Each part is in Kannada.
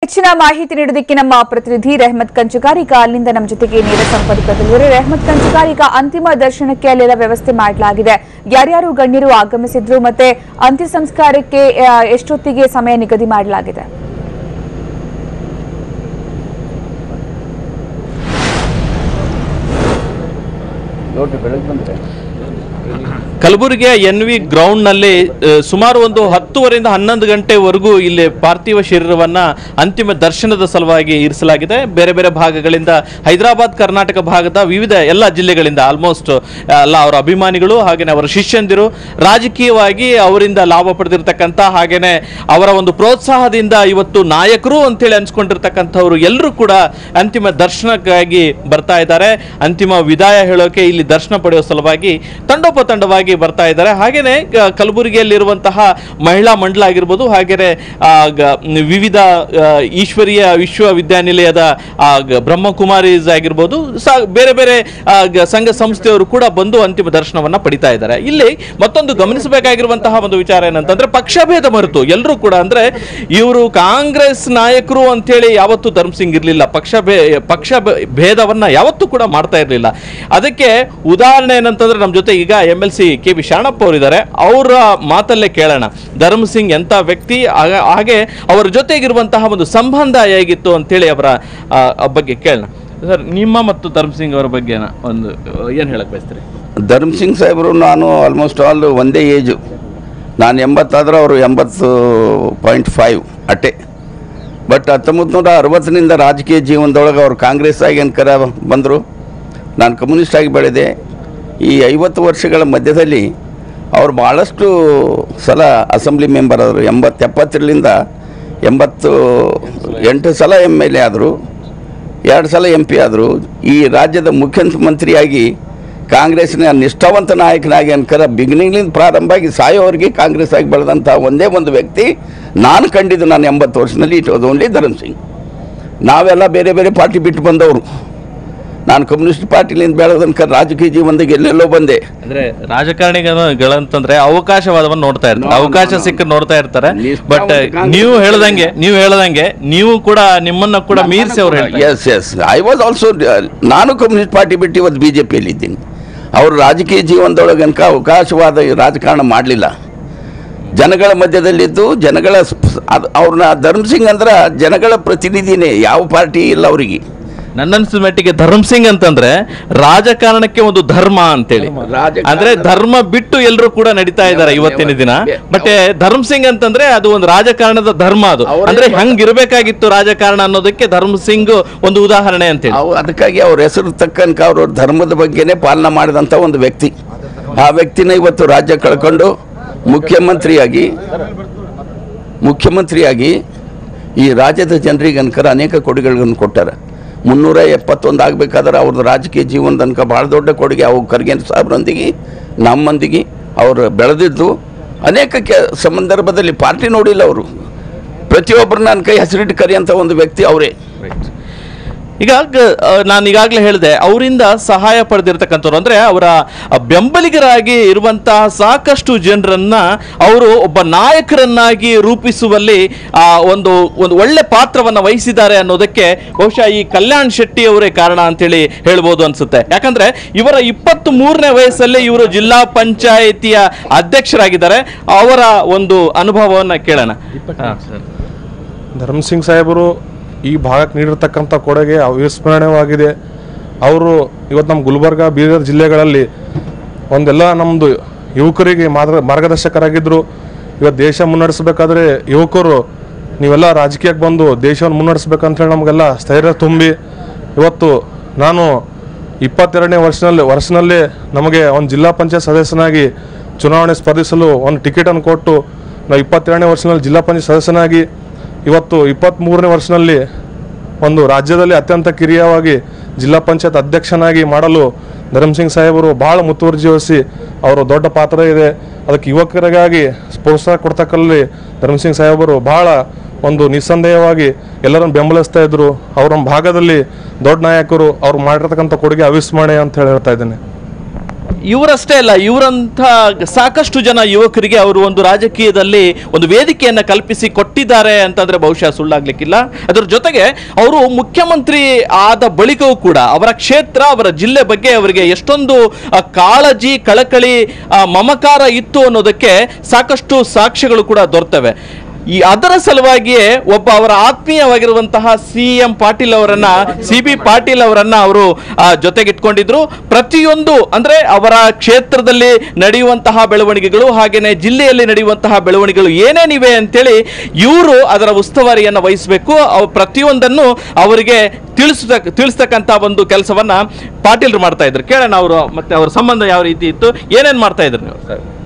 ಹೆಚ್ಚಿನ ಮಾಹಿತಿ ನೀಡೋದಕ್ಕೆ ನಮ್ಮ ಪ್ರತಿನಿಧಿ ರೆಹಮತ್ ಕಂಚುಗಾರಿಕ ಅಲ್ಲಿಂದ ನಮ್ಮ ಜೊತೆಗೆ ನೇರ ಸಂಪರ್ಕದಲ್ಲಿದ್ದಾರೆ ರೆಹಮತ್ ಕಂಚುಗಾರಿಕ ಅಂತಿಮ ದರ್ಶನಕ್ಕೆ ಅಲ್ಲೆಲ್ಲ ವ್ಯವಸ್ಥೆ ಮಾಡಲಾಗಿದೆ ಯಾರ್ಯಾರು ಗಣ್ಯರು ಆಗಮಿಸಿದ್ರು ಮತ್ತೆ ಅಂತ್ಯ ಸಂಸ್ಕಾರಕ್ಕೆ ಆ, ಎಷ್ಟೊತ್ತಿಗೆ ಸಮಯ ನಿಗದಿ ಮಾಡಲಾಗಿದೆ ಕಲಬುರಗಿಯ ಎನ್ ವಿ ಗ್ರೌಂಡ್ನಲ್ಲಿ ಆ, ಸುಮಾರು ಒಂದು ಹತ್ತುವರೆಯಿಂದ ಹನ್ನೊಂದು ಗಂಟೆವರೆಗೂ ಇಲ್ಲಿ ಪಾರ್ಥಿವ ಶರೀರವನ್ನ ಅಂತಿಮ ದರ್ಶನದ ಸಲುವಾಗಿ ಇರಿಸಲಾಗಿದೆ ಬೇರೆ ಬೇರೆ ಭಾಗಗಳಿಂದ ಹೈದರಾಬಾದ್ ಕರ್ನಾಟಕ ಭಾಗದ ವಿವಿಧ ಎಲ್ಲ ಜಿಲ್ಲೆಗಳಿಂದ ಆಲ್ಮೋಸ್ಟ್ ಎಲ್ಲ ಅವರ ಅಭಿಮಾನಿಗಳು ಹಾಗೆಯೇ ಅವರ ಶಿಷ್ಯಂದಿರು ರಾಜಕೀಯವಾಗಿ ಅವರಿಂದ ಲಾಭ ಪಡೆದಿರ್ತಕ್ಕಂಥ ಹಾಗೆಯೇ ಅವರ ಒಂದು ಪ್ರೋತ್ಸಾಹದಿಂದ ಇವತ್ತು ನಾಯಕರು ಅಂತೇಳಿ ಅನ್ಸ್ಕೊಂಡಿರ್ತಕ್ಕಂಥವ್ರು ಎಲ್ಲರೂ ಕೂಡ ಅಂತಿಮ ದರ್ಶನಕ್ಕಾಗಿ ಬರ್ತಾ ಇದ್ದಾರೆ ಅಂತಿಮ ವಿದಾಯ ಹೇಳೋಕೆ ಇಲ್ಲಿ ದರ್ಶನ ಪಡೆಯುವ ಸಲುವಾಗಿ ತಂಡೋಪತಂಡವಾಗಿ ಬರ್ತಾ ಇದ್ದಾರೆ ಹಾಗೇನೆ ಗ- ಕಲಬುರಗಿಯಲ್ಲಿರುವಂತಹ ಮಹಿಳಾ ಮಂಡಲ ಆಗಿರ್ಬೋದು ಹಾಗೇನೆ ಆ, ಗ- ವಿವಿಧ ಆ, ಈಶ್ವರೀಯ ವಿಶ್ವವಿದ್ಯಾನಿಲಯದ ಆ, ಗ- ಬ್ರಹ್ಮಕುಮಾರೀಸ್ ಆಗಿರ್ಬೋದು ಸ- ಬೇರೆ ಬೇರೆ ಆ, ಗ- ಸಂಘ ಸಂಸ್ಥೆಯವರು ಕೂಡ ಬಂದು ಅಂತಿಮ ದರ್ಶನವನ್ನ ಪಡಿತಾ ಇದ್ದಾರೆ ಇಲ್ಲಿ ಮತ್ತೊಂದು ಗಮನಿಸಬೇಕಾಗಿರುವಂತಹ ಒಂದು ವಿಚಾರ ಏನಂತಂದ್ರೆ ಪಕ್ಷಭೇದ ಮರೆತು ಎಲ್ಲರೂ ಕೂಡ ಅಂದ್ರೆ ಇವರು ಕಾಂಗ್ರೆಸ್ ನಾಯಕರು ಅಂತೇಳಿ ಯಾವತ್ತೂ ಧರ್ಮ್ ಸಿಂಗ್ ಇರಲಿಲ್ಲ ಪಕ್ಷ ಭೇ ಪಕ್ಷ ಭೇ- ಭೇದವನ್ನ ಯಾವತ್ತೂ ಕೂಡ ಮಾಡ್ತಾ ಇರಲಿಲ್ಲ ಅದಕ್ಕೆ ಉದಾಹರಣೆ ಏನಂತಂದ್ರೆ ನಮ್ಮ ಜೊತೆ ಈಗ M L C K B Shanappa ಅವರಿದ್ದಾರೆ ಅವರ ಮಾತಲ್ಲೇ ಕೇಳೋಣ ಧರ್ಮ್ ಸಿಂಗ್ ಎಂತ ವ್ಯಕ್ತಿ ಆಗ- ಹಾಗೆ ಅವರ ಜೊತೆಗಿರುವಂತಹ ಒಂದು ಸಂಬಂಧ ಹೇಗಿತ್ತು ಅಂತೇಳಿ ಅವರ ಆ, ಆ ಬಗ್ಗೆ ಕೇಳೋಣ ಸರ್ ನಿಮ್ಮ ಮತ್ತು ಧರ್ಮ್ ಸಿಂಗ್ ಅವರ ಬಗ್ಗೆ ಒಂದು ಏನು ಹೇಳಕ್ ಬಯಸ್ತೀರಿ ಧರ್ಮ್ ಸಿಂಗ್ ಸಾಹೇಬರು ನಾನು ಆಲ್ಮೋಸ್ಟ್ ಆಲ್ ಒಂದೇ ಏಜು ನಾನು ಎಂಬತ್ತಾದ್ರೆ ಅವರು ಎಂಬತ್ತು ಪಾಯಿಂಟ್ ಫೈವ್ ಅಟ್ಟೆ ಬಟ್ ಹತ್ತೊಂಬತ್ತು ನೂರ ಅರವತ್ತರಿಂದ ರಾಜಕೀಯ ಜೀವನದೊಳಗೆ ಅವರು ಕಾಂಗ್ರೆಸ್ ಆಗಿ ಅನ್ಕರ ಬಂದರು ನಾನು ಕಮ್ಯುನಿಸ್ಟ್ ಆಗಿ ಬೆಳೆದೆ ಈ ಐವತ್ತು ವರ್ಷಗಳ ಮಧ್ಯದಲ್ಲಿ ಅವರು ಭಾಳಷ್ಟು ಸಲ ಅಸೆಂಬ್ಲಿ ಮೆಂಬರ್ ಆದರು ಎಂಬತ್ತು ಎಪ್ಪತ್ತರಿಂದ ಎಂಬತ್ತು ಎಂಟು ಸಲ ಎಮ್ ಎಲ್ ಎ ಆದರು ಎರಡು ಸಲ ಎಂ ಪಿ ಆದರು ಈ ರಾಜ್ಯದ ಮುಖ್ಯಮಂತ್ರಿಯಾಗಿ ಕಾಂಗ್ರೆಸ್ನ ನಿಷ್ಠಾವಂತ ನಾಯಕನಾಗಿ ಅನ್ಕರ ಬಿಗಿನಿಂಗ್ಲಿಂದ ಪ್ರಾರಂಭ ಆಗಿ ಸಾಯೋವರೆಗೆ ಕಾಂಗ್ರೆಸ್ ಆಗಿ ಬೆಳೆದಂಥ ಒಂದೇ ಒಂದು ವ್ಯಕ್ತಿ ನಾನು ಕಂಡಿದ್ದು ನಾನು ಎಂಬತ್ತು ವರ್ಷದಲ್ಲಿ it was only Dharam Singh ನಾವೆಲ್ಲ ಬೇರೆ ಬೇರೆ ಪಾರ್ಟಿ ಬಿಟ್ಟು ಬಂದವರು ನಾನು ಕಮ್ಯುನಿಸ್ಟ್ ಪಾರ್ಟಿಲಿಂದ ಬೆಳೆದನ್ಕ ರಾಜಕೀಯ ಜೀವನದಾಗ ಎಲ್ಲೆಲ್ಲೋ ಬಂದೆ ಅಂದ್ರೆ ರಾಜಕಾರಣಿಗಳಂತಂದ್ರೆ ಅವಕಾಶವಾದವನ್ನ ನೋಡ್ತಾ ಇರ್ತಾರೆ No, no, ಅವಕಾಶ no. ಸಿಕ್ಕ ನೋಡ್ತಾ ಇರ್ತಾರೆ ನಿಷ್ಠಾವಂತ ಬಟ್ ಕಾಂಗ್ರೆಸ್ ನೀವು ಹೇಳ್ದಂಗೆ ನೀವು ಹೇಳ್ದಂಗೆ ನೀವು ಕೂಡ ನಿಮ್ಮನ್ನ ಕೂಡ ಮೀರಿಸಿ ಅವ್ರು ಹೇಳ್ತಾರೆ yes yes I was also ನಾನು ಕಮ್ಯುನಿಸ್ಟ್ ಪಾರ್ಟಿ ಬಿಟ್ಟು ಇವತ್ತು ಬಿ ಜೆ ಪಿಯಲ್ಲಿ ಇದ್ದೀನಿ ಅವರು ರಾಜಕೀಯ ಜೀವನದೊಳಗೆ ಅನ್ಕ ಅವಕಾಶವಾದ ಈ ರಾಜಕಾರಣ ಮಾಡಲಿಲ್ಲ ಜನಗಳ ಮಧ್ಯದಲ್ಲಿದ್ದು ಜನಗಳ ಸ್- ಅದ್- ಅವ್ರನ್ನ ಧರ್ಮ್ ಸಿಂಗ್ ಅಂದ್ರೆ ಜನಗಳ ಪ್ರತಿನಿಧಿನೇ ಯಾವ ಪಾರ್ಟಿ ಇಲ್ಲ ಅವರಿಗೆ ನನ್ನನ್ಸಿದ ಮಟ್ಟಿಗೆ ಧರ್ಮ್ ಸಿಂಗ್ ಅಂತಂದ್ರೆ ರಾಜಕಾರಣಕ್ಕೆ ಒಂದು ಧರ್ಮ ಅಂತೇಳಿ ರಾಜಕಾರಣ- ಅಂದ್ರೆ ಧರ್ಮ ಬಿಟ್ಟು ಎಲ್ಲರೂ ಕೂಡ ನಡೀತಾ ಇದ್ದಾರೆ ಇವತ್ತಿನ ದಿನ ಬಟ್ ಧರ್ಮ್ ಸಿಂಗ್ ಅಂತಂದ್ರೆ ಅದು ಒಂದು ರಾಜಕಾರಣದ ಧರ್ಮ ಅದು ಅವರೇ ಅಂದ್ರೆ ಗೊತ್ತಾ? ಹಂಗಿರ್ಬೇಕಾಗಿತ್ತು ರಾಜಕಾರಣ ಅನ್ನೋದಕ್ಕೆ ಧರ್ಮ್ ಸಿಂಗ್ ಒಂದು ಉದಾಹರಣೆ ಅಂತೇಳಿ ಅವು ಅದಕ್ಕಾಗಿ ಅವ್ರ ಹೆಸರು ತಕ್ಕಂಕ ಅವರು ಧರ್ಮದ ಬಗ್ಗೆನೇ ಪಾಲನೆ ಮಾಡಿದಂಥ ಒಂದು ವ್ಯಕ್ತಿ ಆ ವ್ಯಕ್ತಿನ ಇವತ್ತು ರಾಜ್ಯ ಕಳ್ಕೊಂಡು ಮುಖ್ಯಮಂತ್ರಿಯಾಗಿ ಮುಖ್ಯಮಂತ್ರಿಯಾಗಿ ಈ ರಾಜ್ಯದ ಜನರಿಗೆ ಅನ್ಕರ ಅನೇಕ ಕೊಡುಗೆಗಳನ್ನು ಕೊಟ್ಟಾರೆ ಮುನ್ನೂರ ಎಪ್ಪತ್ತೊಂದು ಆಗಬೇಕಾದ್ರೆ ಅವ್ರದ್ದು ರಾಜಕೀಯ ಜೀವನದ ಅನ್ಕ ಭಾಳ ದೊಡ್ಡ ಕೊಡುಗೆ ಅವು ಖರ್ಗೆ ಸಾಹೇಬ್ರೊಂದಿಗೆ ನಮ್ಮೊಂದಿಗೆ ಅವರು ಬೆಳೆದಿದ್ದು ಅನೇಕ ಕೆ ಸಂದರ್ಭದಲ್ಲಿ ಪಾರ್ಟಿ ನೋಡಿಲ್ಲ ಅವರು ಪ್ರತಿಯೊಬ್ಬರನ್ನ ನನ್ನ ಕೈ ಹೆಸರಿಟ್ಟು ಕರೆಯಂಥ ಒಂದು ವ್ಯಕ್ತಿ ಅವರೇ ಈಗ ಗ- ಆ, ನಾನು ಈಗಾಗಲೇ ಹೇಳಿದೆ ಅವರಿಂದ ಸಹಾಯ ಪಡೆದಿರ್ತಕ್ಕಂಥವ್ರು ಅಂದ್ರೆ ಅವರ ಬೆಂಬಲಿಗರಾಗಿ ಇರುವಂತಹ ಸಾಕಷ್ಟು ಜನರನ್ನ ಅವರು ಒಬ್ಬ ನಾಯಕರನ್ನಾಗಿ ರೂಪಿಸುವಲ್ಲಿ ಆ ಒಂದು ಒಂದು ಒಳ್ಳೆ ಪಾತ್ರವನ್ನ ವಹಿಸಿದ್ದಾರೆ ಅನ್ನೋದಕ್ಕೆ ಬಹುಶಃ ಈ ಕಲ್ಯಾಣ್ ಶೆಟ್ಟಿ ಅವರೇ ಕಾರಣ ಅಂತೇಳಿ ಹೇಳ್ಬೋದು ಅನ್ಸುತ್ತೆ ಯಾಕಂದ್ರೆ ಇವರ ಇಪ್ಪತ್ತ್ ಮೂರನೇ ವಯಸ್ಸಲ್ಲಿ ಇವರು ಜಿಲ್ಲಾ ಪಂಚಾಯಿತಿಯ ಅಧ್ಯಕ್ಷರಾಗಿದ್ದಾರೆ ಅವರ ಒಂದು ಅನುಭವವನ್ನ ಕೇಳೋಣ ಹಾ, ಸರ್. ಧರ್ಮ್ ಸಿಂಗ್ ಸಾಹೇಬರು ಈ ಭಾಗಕ್ಕೆ ನೀಡಿರ್ತಕ್ಕಂಥ ಕೊಡುಗೆ ಅವಿಸ್ಮರಣೀಯವಾಗಿದೆ ಅವರು ಇವತ್ತು ನಮ್ಮ ಗುಲ್ಬರ್ಗ ಬೀದರ್ ಜಿಲ್ಲೆಗಳಲ್ಲಿ ಒಂದೆಲ್ಲ ನಮ್ಮದು ಯುವಕರಿಗೆ ಮಾರ್ಗ ಮಾರ್ಗದರ್ಶಕರಾಗಿದ್ದರು ಇವತ್ತು ದೇಶ ಮುನ್ನಡೆಸಬೇಕಾದ್ರೆ ಯುವಕರು ನೀವೆಲ್ಲ ರಾಜಕೀಯಕ್ಕೆ ಬಂದು ದೇಶವನ್ನು ಮುನ್ನಡೆಸ್ಬೇಕಂತ ಹೇಳಿ ನಮಗೆಲ್ಲ ಸ್ಥೈರ್ಯ ತುಂಬಿ ಇವತ್ತು ನಾನು ಇಪ್ಪತ್ತೆರಡನೇ ವರ್ಷದಲ್ಲಿ ವರ್ಷನಲ್ಲೇ ನಮಗೆ ಒಂದು ಜಿಲ್ಲಾ ಪಂಚಾಯತ್ ಸದಸ್ಯನಾಗಿ ಚುನಾವಣೆ ಸ್ಪರ್ಧಿಸಲು ಒಂದು ಟಿಕೆಟನ್ನು ಕೊಟ್ಟು ನಾವು ಇಪ್ಪತ್ತೆರಡನೇ ವರ್ಷದಲ್ಲಿ ಜಿಲ್ಲಾ ಪಂಚಾಯತ್ ಸದಸ್ಯನಾಗಿ ಇವತ್ತು ಇಪ್ಪತ್ತ್ಮೂರನೇ ವರ್ಷದಲ್ಲಿ ಒಂದು ರಾಜ್ಯದಲ್ಲಿ ಅತ್ಯಂತ ಕಿರಿಯವಾಗಿ ಜಿಲ್ಲಾ ಪಂಚಾಯತ್ ಅಧ್ಯಕ್ಷನಾಗಿ ಮಾಡಲು ಧರ್ಮ್ ಸಿಂಗ್ ಸಾಹೇಬರು ಭಾಳ ಮುತುವರ್ಜಿ ವಹಿಸಿ ಅವರು ದೊಡ್ಡ ಪಾತ್ರ ಇದೆ ಅದಕ್ಕೆ ಯುವಕರಿಗಾಗಿ ಪ್ರೋತ್ಸಾಹ ಕೊಡ್ತಕ್ಕಲ್ಲಿ ಧರ್ಮ್ ಸಿಂಗ್ ಸಾಹೇಬರು ಭಾಳ ಒಂದು ನಿಸ್ಸಂದೇಹವಾಗಿ ಎಲ್ಲರನ್ನು ಬೆಂಬಲಿಸ್ತಾ ಇದ್ರು ಅವ್ರ ನಮ್ಮ ಭಾಗದಲ್ಲಿ ದೊಡ್ಡ ನಾಯಕರು ಅವ್ರು ಮಾಡಿರ್ತಕ್ಕಂಥ ಕೊಡುಗೆ ಅವಿಸ್ಮರಣೀಯ ಅಂತ ಹೇಳಿ ಹೇಳ್ತಾ ಇದ್ದೇನೆ ಇವರಷ್ಟೇ ಅಲ್ಲ ಇವರಂಥ ಸಾಕಷ್ಟು ಜನ ಯುವಕರಿಗೆ ಅವರು ಒಂದು ರಾಜಕೀಯದಲ್ಲಿ ಒಂದು ವೇದಿಕೆಯನ್ನ ಕಲ್ಪಿಸಿ ಕೊಟ್ಟಿದ್ದಾರೆ ಅಂತಂದ್ರೆ ಬಹುಶಃ ಸುಳ್ಳಾಗ್ಲಿಕ್ಕಿಲ್ಲ ಅದರ ಜೊತೆಗೆ ಅವರು ಮುಖ್ಯಮಂತ್ರಿ ಆದ ಬಳಿಕವೂ ಕೂಡ ಅವರ ಕ್ಷೇತ್ರ ಅವರ ಜಿಲ್ಲೆ ಬಗ್ಗೆ ಅವರಿಗೆ ಎಷ್ಟೊಂದು ಆ, ಕಾಳಜಿ ಕಳಕಳಿ ಆ, ಮಮಕಾರ ಇತ್ತು ಅನ್ನೋದಕ್ಕೆ ಸಾಕಷ್ಟು ಸಾಕ್ಷ್ಯಗಳು ಕೂಡ ದೊರೆತವೆ ಈ ಅದರ ಸಲುವಾಗಿಯೇ ಒಬ್ಬ ಅವರ ಆತ್ಮೀಯವಾಗಿರುವಂತಹ ಸಿ ಎಂ ಪಾಟೀಲ್ ಅವರನ್ನ ಸಿ ಬಿ ಪಾಟೀಲ್ ಅವರನ್ನ ಅವರು ಆ, ಜೊತೆಗಿಟ್ಕೊಂಡಿದ್ರು ಪ್ರತಿಯೊಂದು ಅಂದ್ರೆ ಅವರ ಕ್ಷೇತ್ರದಲ್ಲಿ ನಡೆಯುವಂತಹ ಬೆಳವಣಿಗೆಗಳು ಹಾಗೇನೆ ಜಿಲ್ಲೆಯಲ್ಲಿ ನಡೆಯುವಂತಹ ಬೆಳವಣಿಗೆಗಳು ಏನೇನಿವೆ ಅಂತೇಳಿ ಇವರು ಅದರ ಉಸ್ತುವಾರಿಯನ್ನು ವಹಿಸಬೇಕು ಅವ್ ಪ್ರತಿಯೊಂದನ್ನು ಅವರಿಗೆ ತಿಳಿಸ್ತಕ್ಕ ತಿಳಿಸ್ತಕ್ಕಂಥ ಒಂದು ಕೆಲಸವನ್ನ ಪಾಟೀಲ್ರು ಮಾಡ್ತಾ ಇದ್ರು ಕೇಳೋಣ ಅವರು ಮತ್ತೆ ಅವರ ಸಂಬಂಧ ಯಾವ ರೀತಿ ಇತ್ತು ಏನೇನ್ ಮಾಡ್ತಾ ಇದ್ರು ನೀವು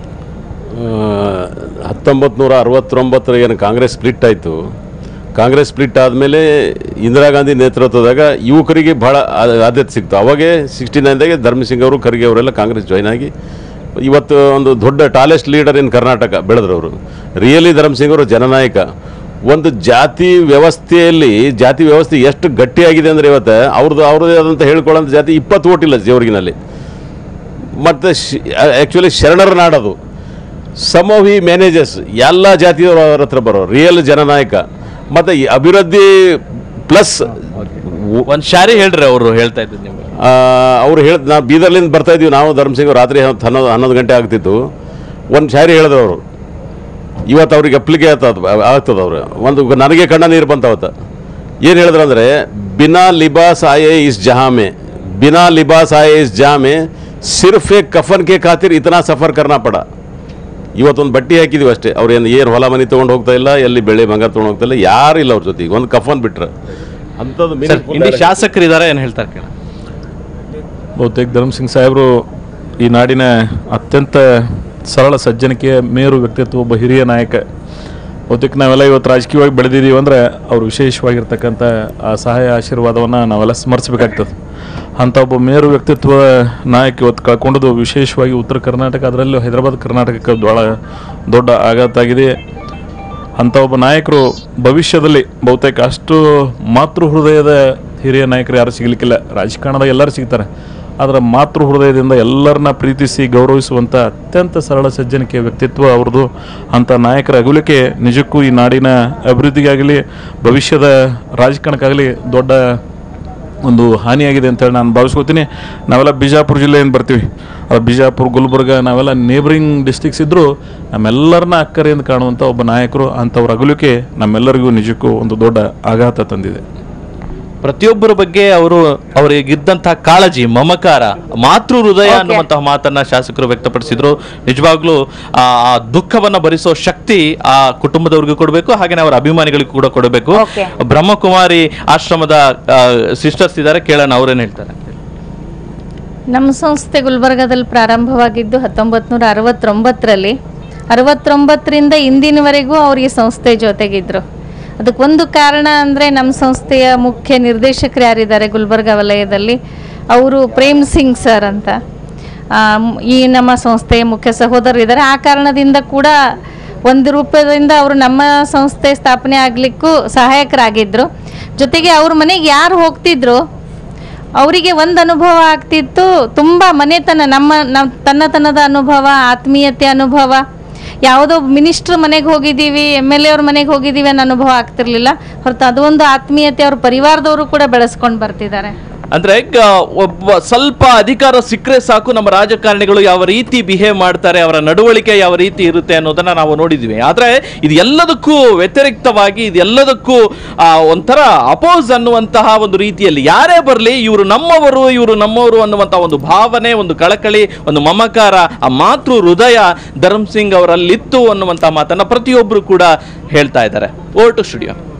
ಹತ್ತೊಂಬತ್ತು ನೂರ ಅರವತ್ತೊಂಬತ್ತರ ಏನು ಕಾಂಗ್ರೆಸ್ ಸ್ಪ್ಲಿಟ್ ಆಯಿತು ಕಾಂಗ್ರೆಸ್ ಸ್ಪ್ಲಿಟ್ ಆದಮೇಲೆ ಇಂದಿರಾ ಗಾಂಧಿ ನೇತೃತ್ವದಾಗ ಯುವಕರಿಗೆ ಭಾಳ ಆ- ಆದ್ಯತೆ ಸಿಕ್ತು ಅವಾಗೇ ಸಿಕ್ಸ್ಟಿ ನೈನ್ದಾಗೆ ಧರ್ಮಸಿಂಗ್ ಅವರು ಖರ್ಗೆ ಅವರೆಲ್ಲ ಕಾಂಗ್ರೆಸ್ ಜಾಯ್ನ್ ಆಗಿ ಇವತ್ತು ಒಂದು ದೊಡ್ಡ ಟಾಲೆಸ್ಟ್ ಲೀಡರ್ ಇನ್ ಕರ್ನಾಟಕ ಬೆಳೆದ್ರು ಅವರು ರಿಯಲಿ ಧರ್ಮಸಿಂಗ್ ಅವರು ಜನನಾಯಕ ಒಂದು ಜಾತಿ ವ್ಯವಸ್ಥೆಯಲ್ಲಿ ಜಾತಿ ವ್ಯವಸ್ಥೆ ಎಷ್ಟು ಗಟ್ಟಿಯಾಗಿದೆ ಅಂದರೆ ಇವತ್ತು ಅವ್ರದ್ದು ಅವ್ರದ್ದೇ ಆದಂಥ ಹೇಳ್ಕೊಳ್ಳೋಂಥ ಜಾತಿ ಇಪ್ಪತ್ತು ಓಟಿಲ್ಲ ಜೇವರ್ಗಿನಲ್ಲಿ ಮತ್ತು ಆ್ಯಕ್ಚುಲಿ ಶರಣರ ನಾಡದು ಸಮ್ ಆಫ್ ಈ ಮ್ಯಾನೇಜರ್ಸ್ ಎಲ್ಲ ಜಾತಿಯವರು ಅವ್ರ ಹತ್ರ ಬರೋ ರಿಯಲ್ ಜನನಾಯಕ ಮತ್ತು ಈ ಅಭಿವೃದ್ಧಿ ಪ್ಲಸ್ ಒಂದ್ ಶಾರಿ ಹೇಳ್ರಿ ಅವರು ಹೇಳ್ತಾ ಇದ್ದು ನಿಮ್ಗೆ ಅವ್ರು ಹೇಳ ನಾವು ಬೀದರ್ಲಿಂದ ಬರ್ತಾ ಇದೀವಿ ನಾವು ಧರ್ಮಸಿಂಗ್ ರಾತ್ರಿ ಹತ್ತು ಹನ್ನೊಂದು ಹನ್ನೊಂದು ಗಂಟೆ ಆಗ್ತಿತ್ತು ಒಂದು ಶಾರಿ ಹೇಳಿದ್ರು ಅವರು ಇವತ್ತು ಅವ್ರಿಗೆ ಅಪ್ಲಿಕೆ ಆಗ್ತದ ಆಗ್ತದ ಅವ್ರು ಒಂದು ನನಗೆ ಕಣ್ಣ ನೀರು ಬಂತ ಅವತ್ತು ಏನು ಹೇಳಿದ್ರು ಅಂದರೆ ಬಿನಾ ಲಿಬಾಸ್ ಆಯೆ ಇಸ್ ಜಹಾಮೆ ಬಿನಾ ಲಿಬಾಸ್ ಆಯೆ ಇಸ್ ಜಹಾಮೆ ಸಿರ್ಫ್ ಎ ಕಫನ್ ಕೆ ಖಾತಿರ್ ಇತನಾ ಸಫರ್ ಕರ್ನಾ ಪಡ ಇವತ್ತೊಂದು ಬಟ್ಟೆ ಹಾಕಿದೀವಿ ಅಷ್ಟೇ ಅವ್ರು ಏನು ಏನು ಹೊಲ ಮನೆ ತೊಗೊಂಡು ಹೋಗ್ತಾ ಇಲ್ಲ ಎಲ್ಲಿ ಬೆಳೆ ಬಂಗಾರ ತೊಗೊಂಡು ಹೋಗ್ತಾ ಇಲ್ಲ ಯಾರು ಇಲ್ಲ ಅವ್ರ ಜೊತೆಗೆ ಒಂದು ಕಫನ್ ಬಿಟ್ರೆ ಅಂಥದ್ದು ಸರ್ meaningful ಇಲ್ಲಿ dialogue. ಶಾಸಕರು ಇದಾರೆ ಏನ್ ಹೇಳ್ತಾರೆ ಕೇಳ ಬಹುತೇಕ ಧರ್ಮಸಿಂಗ್ ಸಾಹೇಬರು ಈ ನಾಡಿನ ಅತ್ಯಂತ ಸರಳ ಸಜ್ಜನಿಕೆಯ ಮೇರು ವ್ಯಕ್ತಿತ್ವ ಒಬ್ಬ ಹಿರಿಯ ನಾಯಕ ಬಹುತೇಕ ನಾವೆಲ್ಲ ಇವತ್ತು ರಾಜಕೀಯವಾಗಿ ಬೆಳೆದಿದ್ದೀವಿ ಅಂದರೆ ಅವರು ವಿಶೇಷವಾಗಿರ್ತಕ್ಕಂಥ ಆ ಸಹಾಯ ಆಶೀರ್ವಾದವನ್ನು ನಾವೆಲ್ಲ ಸ್ಮರಿಸಬೇಕಾಗ್ತದೆ ಅಂಥ ಒಬ್ಬ ಮೇರು ವ್ಯಕ್ತಿತ್ವ ನಾಯಕ ಇವತ್ತು ಕಳ್ಕೊಂಡದ್ದು ವಿಶೇಷವಾಗಿ ಉತ್ತರ ಕರ್ನಾಟಕ ಅದರಲ್ಲೂ ಹೈದರಾಬಾದ್ ಕರ್ನಾಟಕಕ್ಕೆ ಭಾಳ ದೊಡ್ಡ ಆಘಾತ ಆಗಿದೆ ಅಂಥ ಒಬ್ಬ ನಾಯಕರು ಭವಿಷ್ಯದಲ್ಲಿ ಬಹುತೇಕ ಅಷ್ಟು ಮಾತೃ ಹೃದಯದ ಹಿರಿಯ ನಾಯಕರು ಯಾರು ಸಿಗಲಿಕ್ಕಿಲ್ಲ ರಾಜಕಾರಣದಾಗ ಎಲ್ಲರೂ ಸಿಗ್ತಾರೆ ಆದರೆ ಮಾತೃ ಹೃದಯದಿಂದ ಎಲ್ಲರನ್ನ ಪ್ರೀತಿಸಿ ಗೌರವಿಸುವಂಥ ಅತ್ಯಂತ ಸರಳ ಸಜ್ಜನಿಕೆ ವ್ಯಕ್ತಿತ್ವ ಅವ್ರದ್ದು ಅಂಥ ನಾಯಕರ ಅಗಲಿಕೆ ನಿಜಕ್ಕೂ ಈ ನಾಡಿನ ಅಭಿವೃದ್ಧಿಗಾಗಲಿ ಭವಿಷ್ಯದ ರಾಜಕಾರಣಕ್ಕಾಗಲಿ ದೊಡ್ಡ ಒಂದು ಹಾನಿಯಾಗಿದೆ ಅಂತೇಳಿ ನಾನು ಭಾವಿಸ್ಕೋತೀನಿ ನಾವೆಲ್ಲ ಬಿಜಾಪುರ ಜಿಲ್ಲೆಯಿಂದ ಬರ್ತೀವಿ ಅದು ಬಿಜಾಪುರ ಗುಲ್ಬರ್ಗ ನಾವೆಲ್ಲ ನೇಬರಿಂಗ್ ಡಿಸ್ಟಿಕ್ಸ್ ಇದ್ದರೂ ನಮ್ಮೆಲ್ಲರನ್ನ ಅಕ್ಕರೆಯಿಂದ ಕಾಣುವಂಥ ಒಬ್ಬ ನಾಯಕರು ಅಂಥವ್ರ ಅಗಲಿಕೆ ನಮ್ಮೆಲ್ಲರಿಗೂ ನಿಜಕ್ಕೂ ಒಂದು ದೊಡ್ಡ ಆಘಾತ ತಂದಿದೆ ಪ್ರತಿಯೊಬ್ಬರ ಬಗ್ಗೆ ಅವರು ಅವರಿಗಿದ್ದಂತಹ ಕಾಳಜಿ ಮಮಕಾರ ಮಾತೃ ಹೃದಯ Okay. ಅನ್ನುವಂತಹ ಮಾತನ್ನ ಶಾಸಕರು ವ್ಯಕ್ತಪಡಿಸಿದ್ರು ನಿಜವಾಗ್ಲೂ ಆ ಆ ದುಃಖವನ್ನ ಭರಿಸೋ ಶಕ್ತಿ ಆ ಕುಟುಂಬದವ್ರಿಗೂ ಕೊಡಬೇಕು ಹಾಗೇನೆ ಅವರ ಅಭಿಮಾನಿಗಳಿಗೂ ಕೂಡ ಕೊಡಬೇಕು Okay. ಬ್ರಹ್ಮಕುಮಾರಿ ಆಶ್ರಮದ ಸಿಸ್ಟರ್ಸ್ ಇದ್ದಾರೆ ಕೇಳೋಣ ಅವ್ರೇನ್ ಹೇಳ್ತಾರೆ ನಮ್ಮ ಸಂಸ್ಥೆ ಗುಲ್ಬರ್ಗಾದಲ್ಲಿ ಪ್ರಾರಂಭವಾಗಿದ್ದು ಹತ್ತೊಂಬತ್ತು ನೂರ ಅರವತ್ತೊಂಬತ್ತರಲ್ಲಿ ಅರವತ್ತೊಂಬತ್ತರಿಂದ ಇಂದಿನವರೆಗೂ ಅವರಿಗೆ ಸಂಸ್ಥೆ ಜೊತೆಗಿದ್ರು ಅದಕ್ಕೊಂದು ಕಾರಣ ಅಂದರೆ ನಮ್ಮ ಸಂಸ್ಥೆಯ ಮುಖ್ಯ ನಿರ್ದೇಶಕರು ಯಾರಿದ್ದಾರೆ ಗುಲ್ಬರ್ಗಾ ವಲಯದಲ್ಲಿ ಅವರು ಪ್ರೇಮ್ ಸಿಂಗ್ ಸರ್ ಅಂತ ಆ, ಮ್- ಈ ನಮ್ಮ ಸಂಸ್ಥೆಯ ಮುಖ್ಯ ಸಹೋದರರಿದ್ದಾರೆ ಆ ಕಾರಣದಿಂದ ಕೂಡ ಒಂದು ರೂಪದಿಂದ ಅವರು ನಮ್ಮ ಸಂಸ್ಥೆ ಸ್ಥಾಪನೆ ಆಗಲಿಕ್ಕೂ ಸಹಾಯಕರಾಗಿದ್ದರು ಜೊತೆಗೆ ಅವ್ರ ಮನೆಗೆ ಯಾರು ಹೋಗ್ತಿದ್ರು ಅವರಿಗೆ ಒಂದು ಅನುಭವ ಆಗ್ತಿತ್ತು ತುಂಬ ಮನೆತನ ನಮ್ಮ ನಮ್ಮ ತನ್ನತನದ ಅನುಭವ ಆತ್ಮೀಯತೆ ಅನುಭವ ಯಾವುದೋ ಮಿನಿಸ್ಟ್ರ್ ಮನೆಗೆ ಹೋಗಿದ್ದೀವಿ ಎಮ್ ಎಲ್ ಎ ಅವ್ರ ಮನೆಗೆ ಹೋಗಿದ್ದೀವಿ ಅನ್ನೋ ಅನುಭವ ಆಗ್ತಿರ್ಲಿಲ್ಲ ಹೊರತು ಅದೊಂದು ಆತ್ಮೀಯತೆ ಅವ್ರ ಪರಿವಾರದವರು ಕೂಡ ಬೆಳೆಸ್ಕೊಂಡು ಬರ್ತಿದ್ದಾರೆ ಅಂದ್ರೆ ಈಗ ಒಬ್ಬ ಸ್ವಲ್ಪ ಅಧಿಕಾರ ಸಿಕ್ಕರೆ ಸಾಕು ನಮ್ಮ ರಾಜಕಾರಣಿಗಳು ಯಾವ ರೀತಿ ಬಿಹೇವ್ ಮಾಡ್ತಾರೆ ಅವರ ನಡವಳಿಕೆ ಯಾವ ರೀತಿ ಇರುತ್ತೆ ಅನ್ನೋದನ್ನ ನಾವು ನೋಡಿದ್ವಿ ಆದ್ರೆ ಇದು ಎಲ್ಲದಕ್ಕೂ ವ್ಯತಿರಿಕ್ತವಾಗಿ ಇದೆಲ್ಲದಕ್ಕೂ ಆ, ಒಂಥರ ಅಪೋಸ್ ಅನ್ನುವಂತಹ ಒಂದು ರೀತಿಯಲ್ಲಿ ಯಾರೇ ಬರಲಿ ಇವರು ನಮ್ಮವರು ಇವರು ನಮ್ಮವರು ಅನ್ನುವಂತಹ ಒಂದು ಭಾವನೆ ಒಂದು ಕಳಕಳಿ ಒಂದು ಮಮಕಾರ ಆ ಮಾತೃ ಹೃದಯ ಧರ್ಮ್ ಸಿಂಗ್ ಅವರಲ್ಲಿತ್ತು ಅನ್ನುವಂತಹ ಮಾತನ್ನ ಪ್ರತಿಯೊಬ್ಬರು ಕೂಡ ಹೇಳ್ತಾ ಇದ್ದಾರೆ ಓರ್ ಟು ಸ್ಟುಡಿಯೋ